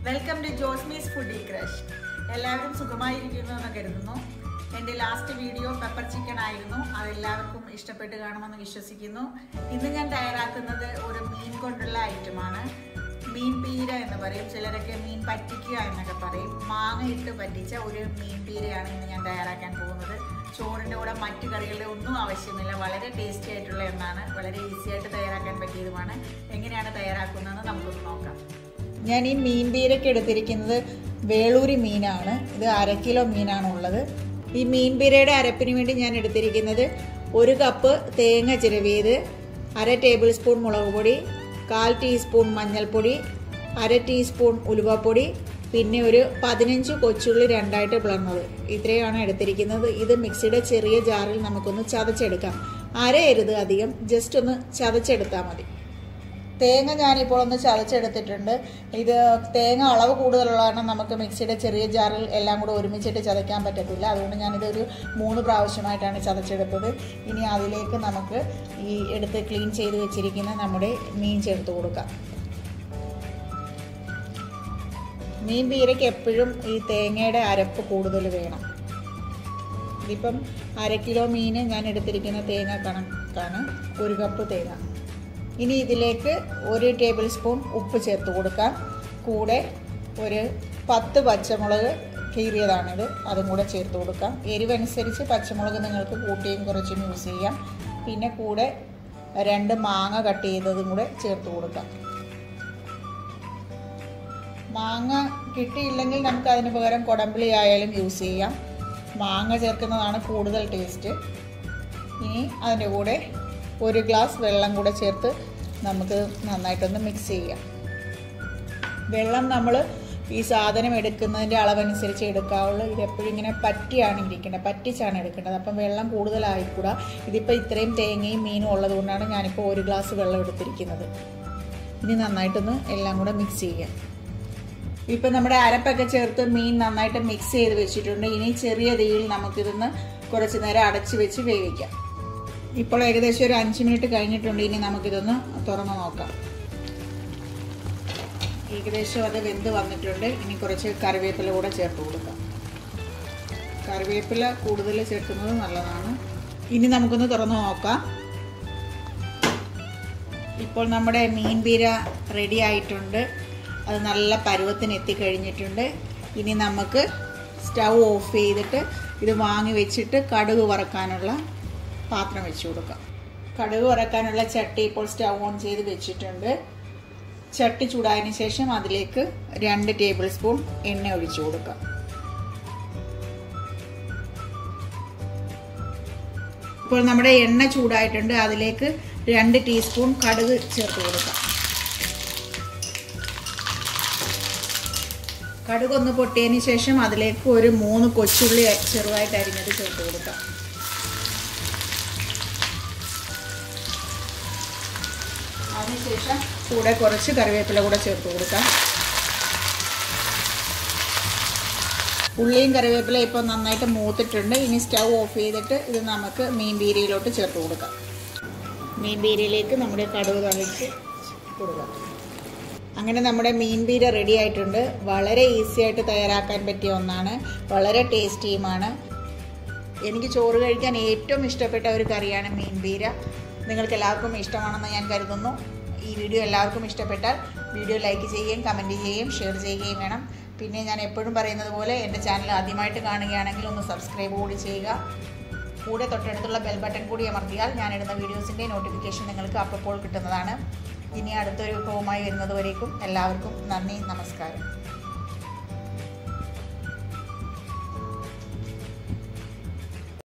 welcome to Josmi's foodie crush എല്ലാവരും സുഖമായിരിക്കുന്നു എന്ന് കരുതുന്നു എൻ്റെ ലാസ്റ്റ് വീഡിയോ പെപ്പർ ചിക്കൻ ആയിരുന്നു അതെല്ലാവർക്കും ഇഷ്ടപ്പെട്ട് കാണുമെന്ന് വിശ്വസിക്കുന്നു ഇന്ന് ഞാൻ തയ്യാറാക്കുന്നത് ഒരു മീൻ കൊണ്ടുള്ള ഐറ്റമാണ് മീൻ പീര എന്ന് പറയും ചിലരൊക്കെ മീൻ പറ്റിക്കുക എന്നൊക്കെ പറയും മാങ്ങ ഇട്ട് പറ്റിച്ച ഒരു മീൻ പീരയാണ് ഇന്ന് ഞാൻ തയ്യാറാക്കാൻ പോകുന്നത് ചോറിൻ്റെ കൂടെ മറ്റു കറികളുടെ ഒന്നും ആവശ്യമില്ല വളരെ ടേസ്റ്റി ആയിട്ടുള്ള ഒന്നാണ് വളരെ ഈസി ആയിട്ട് തയ്യാറാക്കാൻ പറ്റിയതുമാണ് എങ്ങനെയാണ് തയ്യാറാക്കുന്നതെന്ന് നമുക്കൊന്ന് നോക്കാം ഞാൻ ഈ മീൻ പീരയ്ക്ക് എടുത്തിരിക്കുന്നത് വേളൂരി മീനാണ് ഇത് അര കിലോ മീനാണ് ഉള്ളത് ഈ മീൻ പീരയുടെ അരപ്പിന് വേണ്ടി ഞാൻ എടുത്തിരിക്കുന്നത് ഒരു കപ്പ് തേങ്ങ ചിരവിയത് അര ടേബിൾ സ്പൂൺ മുളക് പൊടി കാൽ ടീസ്പൂൺ മഞ്ഞൾപ്പൊടി അര ടീസ്പൂൺ ഉലുവപ്പൊടി പിന്നെ ഒരു പതിനഞ്ച് കൊച്ചുള്ളി രണ്ടായിട്ട് പിളർന്നത് ഇത്രയാണ് എടുത്തിരിക്കുന്നത് ഇത് മിക്സിയുടെ ചെറിയ ജാറിൽ നമുക്കൊന്ന് ചതച്ചെടുക്കാം അരയരുത് അധികം ജസ്റ്റ് ഒന്ന് ചതച്ചെടുത്താൽ മതി തേങ്ങ ഞാനിപ്പോൾ ഒന്ന് ചതച്ചെടുത്തിട്ടുണ്ട് ഇത് തേങ്ങ അളവ് കൂടുതലുള്ള കാരണം നമുക്ക് മിക്സിയുടെ ചെറിയ ജാറിൽ എല്ലാം കൂടെ ഒരുമിച്ചിട്ട് ചതയ്ക്കാൻ പറ്റത്തില്ല അതുകൊണ്ട് ഞാനിതൊരു മൂന്ന് പ്രാവശ്യമായിട്ടാണ് ചതച്ചെടുത്തത് ഇനി അതിലേക്ക് നമുക്ക് ഈ എടുത്ത് ക്ലീൻ ചെയ്ത് വെച്ചിരിക്കുന്ന നമ്മുടെ മീൻ ചേർത്ത് കൊടുക്കാം മീൻ പീരയ്ക്ക് എപ്പോഴും ഈ തേങ്ങയുടെ അരപ്പ് കൂടുതൽ വേണം ഇതിപ്പം അര കിലോ മീൻ ഞാൻ എടുത്തിരിക്കുന്ന തേങ്ങ കണക്കാണ് ഒരു കപ്പ് തേങ്ങ ഇനി ഇതിലേക്ക് ഒരു ടേബിൾ സ്പൂൺ ഉപ്പ് ചേർത്ത് കൊടുക്കാം കൂടെ ഒരു പത്ത് പച്ചമുളക് കീറിയതാണിത് അതും കൂടെ ചേർത്ത് കൊടുക്കാം എരിവനുസരിച്ച് പച്ചമുളക് നിങ്ങൾക്ക് കൂട്ടിയും കുറച്ചും യൂസ് ചെയ്യാം പിന്നെ കൂടെ രണ്ട് മാങ്ങ കട്ട് ചെയ്തതും കൂടെ ചേർത്ത് കൊടുക്കാം മാങ്ങ കിട്ടിയില്ലെങ്കിൽ നമുക്ക് അതിന് പകരം കൊടമ്പുളി ആയാലും യൂസ് ചെയ്യാം മാങ്ങ ചേർക്കുന്നതാണ് കൂടുതൽ ടേസ്റ്റ് ഇനി അതിൻ്റെ കൂടെ ഒരു ഗ്ലാസ് വെള്ളം കൂടെ ചേർത്ത് നമുക്ക് നന്നായിട്ടൊന്ന് മിക്സ് ചെയ്യാം വെള്ളം നമ്മൾ ഈ സാധനം എടുക്കുന്നതിൻ്റെ അളവനുസരിച്ച് എടുക്കാവുള്ളൂ ഇത് എപ്പോഴും ഇങ്ങനെ പറ്റിയാണ് ഇരിക്കേണ്ടത് പറ്റിച്ചാണ് എടുക്കേണ്ടത് അപ്പം വെള്ളം കൂടുതലായിക്കൂടാ ഇതിപ്പോൾ ഇത്രയും തേങ്ങയും മീനും ഉള്ളത് കൊണ്ടാണ് ഞാനിപ്പോൾ ഒരു ഗ്ലാസ് വെള്ളം എടുത്തിരിക്കുന്നത് ഇനി നന്നായിട്ടൊന്ന് എല്ലാം കൂടെ മിക്സ് ചെയ്യാം ഇപ്പം നമ്മുടെ അരപ്പൊക്കെ ചേർത്ത് മീൻ നന്നായിട്ട് മിക്സ് ചെയ്ത് വെച്ചിട്ടുണ്ട് ഇനി ചെറിയ തീയിൽ നമുക്കിതൊന്ന് കുറച്ച് നേരം അടച്ച് വെച്ച് വേവിക്കാം ഇപ്പോൾ ഏകദേശം ഒരു അഞ്ച് മിനിറ്റ് കഴിഞ്ഞിട്ടുണ്ട് ഇനി നമുക്കിതൊന്ന് തുറന്ന് നോക്കാം ഏകദേശം അത് വെന്ത് വന്നിട്ടുണ്ട് ഇനി കുറച്ച് കറിവേപ്പില കൂടെ ചേർത്ത് കൊടുക്കാം കറിവേപ്പില കൂടുതൽ ചേർക്കുന്നത് നല്ലതാണ് ഇനി നമുക്കൊന്ന് തുറന്ന് നോക്കാം ഇപ്പോൾ നമ്മുടെ മീൻ പീര റെഡി ആയിട്ടുണ്ട് അത് നല്ല പരുവത്തിന് എത്തിക്കഴിഞ്ഞിട്ടുണ്ട് ഇനി നമുക്ക് സ്റ്റൗ ഓഫ് ചെയ്തിട്ട് ഇത് വാങ്ങി വെച്ചിട്ട് കടുക് വറക്കാനുള്ള പാത്രം വെച്ച് കൊടുക്കാം കടുക് വറക്കാനുള്ള ചട്ടി ഇപ്പോൾ സ്റ്റൗ ഓൺ ചെയ്ത് വെച്ചിട്ടുണ്ട് ചട്ടി ചൂടായതിനു ശേഷം അതിലേക്ക് രണ്ട് ടേബിൾ സ്പൂൺ എണ്ണ ഒഴിച്ചു കൊടുക്കാം ഇപ്പോൾ നമ്മുടെ എണ്ണ ചൂടായിട്ടുണ്ട് അതിലേക്ക് രണ്ട് ടീസ്പൂൺ കടുക് ചേർത്ത് കൊടുക്കാം കടുക് ഒന്ന് പൊട്ടിയതിന് ശേഷം അതിലേക്ക് ഒരു മൂന്ന് കൊച്ചുള്ളി ചെറുതായിട്ട് അരിഞ്ഞത് ചേർത്ത് കൊടുക്കാം അതിനുശേഷം കൂടെ കുറച്ച് കറിവേപ്പില കൂടെ ചേർത്ത് കൊടുക്കാം ഉള്ളിയും കറിവേപ്പില ഇപ്പോൾ നന്നായിട്ട് മൂത്തിട്ടുണ്ട് ഇനി സ്റ്റൗ ഓഫ് ചെയ്തിട്ട് ഇത് നമുക്ക് മീൻ ബീരിയിലോട്ട് ചേർത്ത് കൊടുക്കാം മീൻ ബീരിയിലേക്ക് നമ്മുടെ കടുക് തളിച്ച് കൊടുക്കാം അങ്ങനെ നമ്മുടെ മീൻ പീര റെഡി ആയിട്ടുണ്ട് വളരെ ഈസി ആയിട്ട് തയ്യാറാക്കാൻ പറ്റിയ ഒന്നാണ് വളരെ ടേസ്റ്റിയുമാണ് എനിക്ക് ചോറ് കഴിക്കാൻ ഏറ്റവും ഇഷ്ടപ്പെട്ട ഒരു കറിയാണ് മീൻ പീര നിങ്ങൾക്ക് എല്ലാവർക്കും ഇഷ്ടമാണെന്ന് ഞാൻ കരുതുന്നു ഈ വീഡിയോ എല്ലാവർക്കും ഇഷ്ടപ്പെട്ടാൽ വീഡിയോ ലൈക്ക് ചെയ്യുകയും കമൻറ്റ് ചെയ്യുകയും ഷെയർ ചെയ്യുകയും വേണം പിന്നെ ഞാൻ എപ്പോഴും പറയുന്നത് പോലെ എൻ്റെ ചാനൽ ആദ്യമായിട്ട് കാണുകയാണെങ്കിൽ ഒന്ന് സബ്സ്ക്രൈബ് കൂടി ചെയ്യുക കൂടെ തൊട്ടടുത്തുള്ള ബെൽ ബട്ടൺ കൂടി അമർത്തിയാൽ ഞാനിടുന്ന വീഡിയോസിൻ്റെ നോട്ടിഫിക്കേഷൻ നിങ്ങൾക്ക് അപ്പോൾ കിട്ടുന്നതാണ് ഇനി അടുത്തൊരു വിഭവമായി വരുന്നത് വരേക്കും എല്ലാവർക്കും നന്ദി നമസ്കാരം